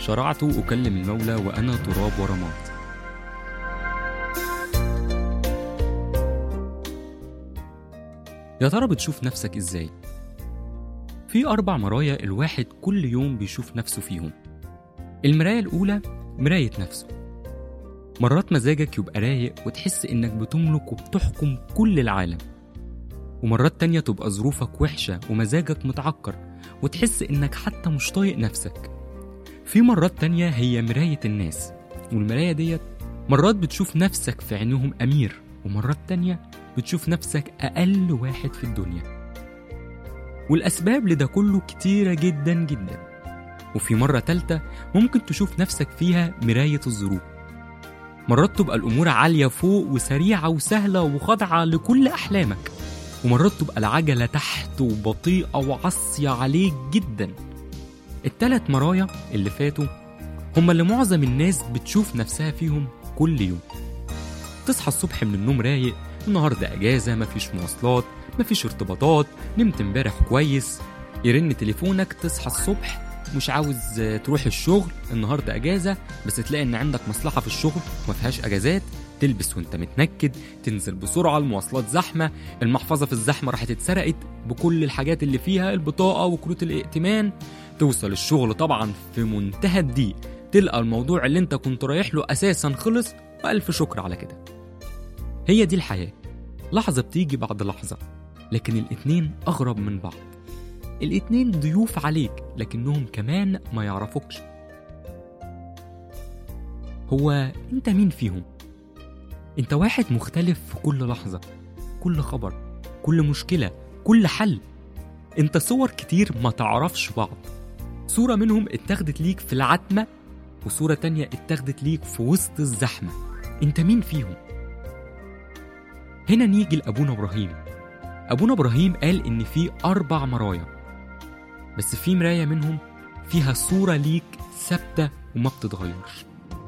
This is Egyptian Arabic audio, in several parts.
شرعت أكلم المولى وأنا تراب ورماد يا ترى بتشوف نفسك إزاي؟ في أربع مرايا الواحد كل يوم بيشوف نفسه فيهم المراية الأولى مراية نفسه مرات مزاجك يبقى رايق وتحس إنك بتملك وبتحكم كل العالم ومرات تانية تبقى ظروفك وحشة ومزاجك متعكر وتحس إنك حتى مش طايق نفسك في مرات تانية هي مراية الناس والمراية ديت مرات بتشوف نفسك في عينهم أمير ومرات تانية بتشوف نفسك أقل واحد في الدنيا والأسباب لده كله كتيرة جدا جدا وفي مرة تالتة ممكن تشوف نفسك فيها مراية الظروف مرات تبقى الأمور عالية فوق وسريعة وسهلة وخاضعة لكل أحلامك ومرات تبقى العجلة تحت وبطيئة وعصية عليك جدا التلات مرايا اللي فاتوا هما اللي معظم الناس بتشوف نفسها فيهم كل يوم تصحى الصبح من النوم رايق النهاردة أجازة مفيش مواصلات مفيش ارتباطات نمت امبارح كويس يرن تليفونك تصحى الصبح مش عاوز تروح الشغل النهارده اجازه بس تلاقي ان عندك مصلحه في الشغل وما فيهاش اجازات تلبس وانت متنكد تنزل بسرعه المواصلات زحمه المحفظه في الزحمه راحت اتسرقت بكل الحاجات اللي فيها البطاقه وكروت الائتمان توصل الشغل طبعا في منتهى الضيق تلقى الموضوع اللي انت كنت رايح له اساسا خلص والف شكر على كده هي دي الحياه لحظه بتيجي بعد لحظه لكن الاتنين اغرب من بعض الاتنين ضيوف عليك لكنهم كمان ما يعرفوكش هو انت مين فيهم انت واحد مختلف في كل لحظة كل خبر كل مشكلة كل حل انت صور كتير ما تعرفش بعض صورة منهم اتاخدت ليك في العتمة وصورة تانية اتاخدت ليك في وسط الزحمة انت مين فيهم هنا نيجي لأبونا إبراهيم أبونا إبراهيم قال إن في أربع مرايا بس في مراية منهم فيها صورة ليك ثابتة وما بتتغيرش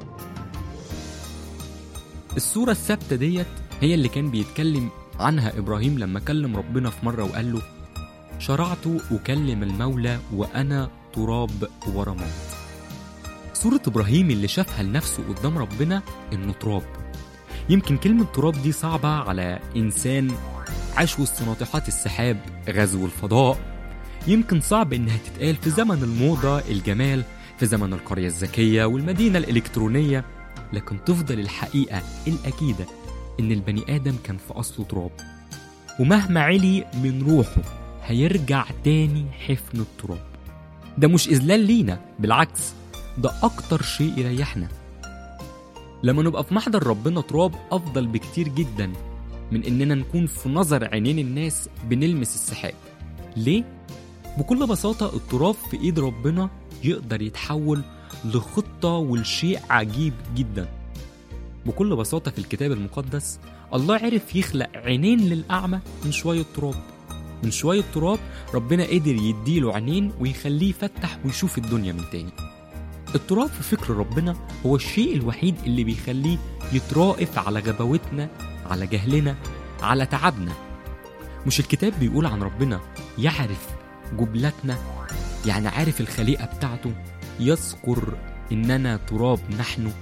الصورة الثابتة ديت هي اللي كان بيتكلم عنها إبراهيم لما كلم ربنا في مرة وقال له شرعت أكلم المولى وأنا تراب ورماد صورة إبراهيم اللي شافها لنفسه قدام ربنا إنه تراب يمكن كلمة تراب دي صعبة على إنسان عاش وسط ناطحات السحاب غزو الفضاء يمكن صعب إنها تتقال في زمن الموضة الجمال في زمن القرية الذكية والمدينة الإلكترونية لكن تفضل الحقيقة الأكيدة إن البني آدم كان في أصله تراب ومهما علي من روحه هيرجع تاني حفن التراب ده مش إذلال لينا بالعكس ده أكتر شيء يريحنا لما نبقى في محضر ربنا تراب أفضل بكتير جدا من إننا نكون في نظر عينين الناس بنلمس السحاب ليه؟ بكل بساطة التراب في إيد ربنا يقدر يتحول لخطة ولشيء عجيب جدا بكل بساطة في الكتاب المقدس الله عرف يخلق عينين للأعمى من شوية تراب من شوية تراب ربنا قدر يديله عينين ويخليه يفتح ويشوف الدنيا من تاني التراب في فكر ربنا هو الشيء الوحيد اللي بيخليه يترائف على غباوتنا على جهلنا على تعبنا مش الكتاب بيقول عن ربنا يعرف جبلتنا يعني عارف الخليقة بتاعته يذكر إننا تراب نحن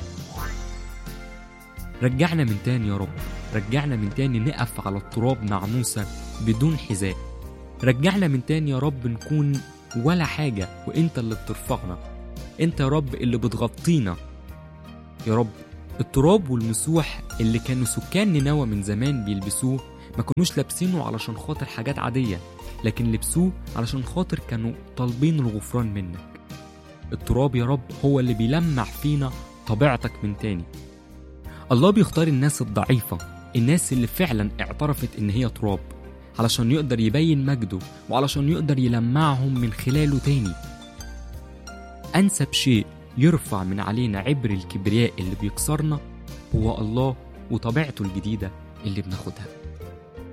رجعنا من تاني يا رب رجعنا من تاني نقف على التراب مع موسى بدون حذاء رجعنا من تاني يا رب نكون ولا حاجة وإنت اللي بترفعنا إنت يا رب اللي بتغطينا يا رب التراب والمسوح اللي كانوا سكان نينوى من زمان بيلبسوه ما كانوش لابسينه علشان خاطر حاجات عادية لكن لبسوه علشان خاطر كانوا طالبين الغفران منك التراب يا رب هو اللي بيلمع فينا طبيعتك من تاني الله بيختار الناس الضعيفة الناس اللي فعلا اعترفت ان هي تراب علشان يقدر يبين مجده وعلشان يقدر يلمعهم من خلاله تاني أنسب شيء يرفع من علينا عبر الكبرياء اللي بيكسرنا هو الله وطبيعته الجديدة اللي بناخدها